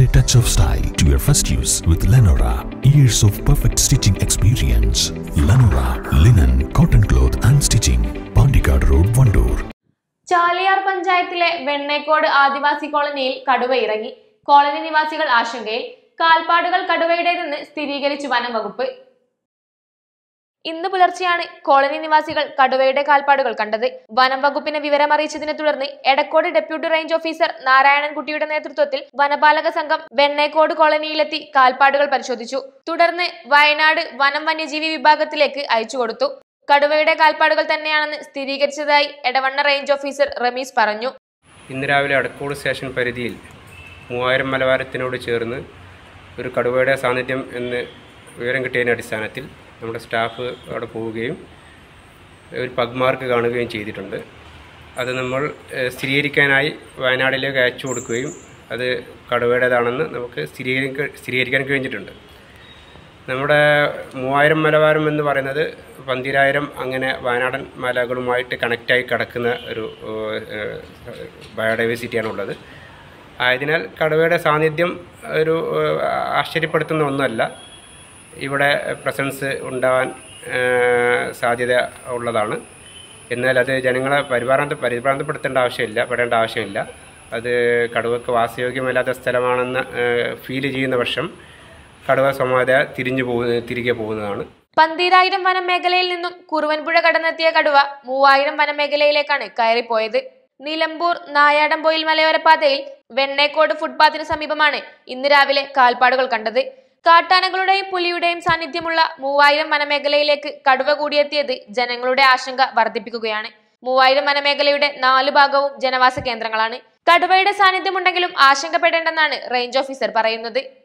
a touch of style to your first use with Lenora. Years of perfect stitching experience. Lenora, linen, cotton cloth and stitching. Pandikad Road, Vandoor. Chaliyar പഞ്ചായത്തിലെ വെണ്ണേക്കോട് ആദിവാസി കോളനിയിൽ കടുവ ഇറങ്ങി colony നിവാസികൾ ആശങ്കയിൽ കാൽപ്പാടുകൾ കടുവയുടേതെന്ന് സ്ഥിരീകരിച്ചു വനം വകുപ്പ് ഇന്ന് പുലർച്ചെയാണ് കോളനി നിവാസികൾ കടുവയുടെ കാൽപ്പാടുകൾ കണ്ടത് വനം വകുപ്പിനെ വിവരമറിയിച്ചതിനെ തുടർന്ന് എടക്കോട് ഡെപ്യൂട്ടി റേഞ്ച് ഓഫീസർ നാരായണൻകുട്ടിയുടെ നേതൃത്വത്തിൽ വനപാലക സംഘം വെണ്ണേക്കോട് കോളനിയിലെത്തി കാൽപ്പാടുകൾ പരിശോധിച്ചു തുടർന്ന് വയനാട് വനം വന്യജീവി വിഭാഗത്തിലേക്ക് അയച്ചു കൊടുത്തു കടുവയുടെ കാൽപ്പാടുകൾ തന്നെയാണെന്ന് സ്ഥിരീകരിച്ചതായി എടവണ്ണ റേഞ്ച് ഓഫീസർ റമീസ് പറഞ്ഞു ഇന്ന് രാവിലെ അടക്കോട് സ്റ്റേഷൻ പരിധിയിൽ മൂവായിരം മലവാരത്തിനോട് ചേർന്ന് ഒരു കടുവയുടെ സാന്നിധ്യം എന്ന് വിവരം കിട്ടിയതിൻ്റെ അടിസ്ഥാനത്തിൽ നമ്മുടെ സ്റ്റാഫ് അവിടെ പോവുകയും ഒരു പഗ് മാർക്ക് കാണുകയും ചെയ്തിട്ടുണ്ട് അത് നമ്മൾ ഏഹ്, സ്ഥിരീകരിക്കാനായി വയനാട്ടിലേക്ക് അയച്ചു കൊടുക്കുകയും അത് കടുവയുടേതാണെന്ന് നമുക്ക് സ്ഥിരീകരിക്ക സ്ഥിരീകരിക്കാൻ കഴിഞ്ഞിട്ടുണ്ട് നമ്മുടെ മൂവായിരം മലവാരം എന്ന് പറയുന്നത് പന്തിരായിരം അങ്ങനെ വയനാടൻ മലകളുമായിട്ട് കണക്റ്റായി കിടക്കുന്ന ഒരു ഏഹ്, ബയോഡൈവേഴ്സിറ്റിയാണ് ഉള്ളത് ആയതിനാൽ കടുവയുടെ സാന്നിധ്യം ഒരു ഏഹ്, ആശ്ചര്യപ്പെടുത്തുന്ന ഒന്നുമല്ല ഇവിടെ പ്രസൻസ് ഉണ്ടാവാൻ ഏഹ്, സാധ്യത ഉള്ളതാണ് എന്നാൽ അത് ജനങ്ങളെ പരിഭ്രാന്ത പരിഭ്രാന്തപ്പെടുത്തേണ്ട ആവശ്യമില്ല പെടേണ്ട ആവശ്യമില്ല അത് കടുവക്ക് വാസയോഗ്യമല്ലാത്ത സ്ഥലമാണെന്ന് ഫീൽ ചെയ്യുന്ന പക്ഷം കടുവ സ്വമേധ തിരിഞ്ഞു പോകുന്ന തിരികെ പോകുന്നതാണ് പന്തീരായിരം വനമേഖലയിൽ നിന്നും കുറുവൻപുഴ കടന്നെത്തിയ കടുവ മൂവായിരം വനമേഖലയിലേക്കാണ് കയറിപ്പോയത് നിലമ്പൂർ നായാടംപൊയിൽ മലയോരപാതയിൽ വെണ്ണേക്കോട് ഫുട്പാത്തിന് സമീപമാണ് ഇന്ന് രാവിലെ കാൽപ്പാടുകൾ കണ്ടത് കാട്ടാനകളുടെയും പുലിയുടെയും സാന്നിധ്യമുള്ള മൂവായിരം വനമേഖലയിലേക്ക് കടുവ കൂടിയെത്തിയത് ജനങ്ങളുടെ ആശങ്ക വർദ്ധിപ്പിക്കുകയാണ് മൂവായിരം വനമേഖലയുടെ നാലു ഭാഗവും ജനവാസ കേന്ദ്രങ്ങളാണ് കടുവയുടെ സാന്നിധ്യമുണ്ടെങ്കിലും ആശങ്കപ്പെടേണ്ടെന്നാണ് റേഞ്ച് ഓഫീസർ പറയുന്നത്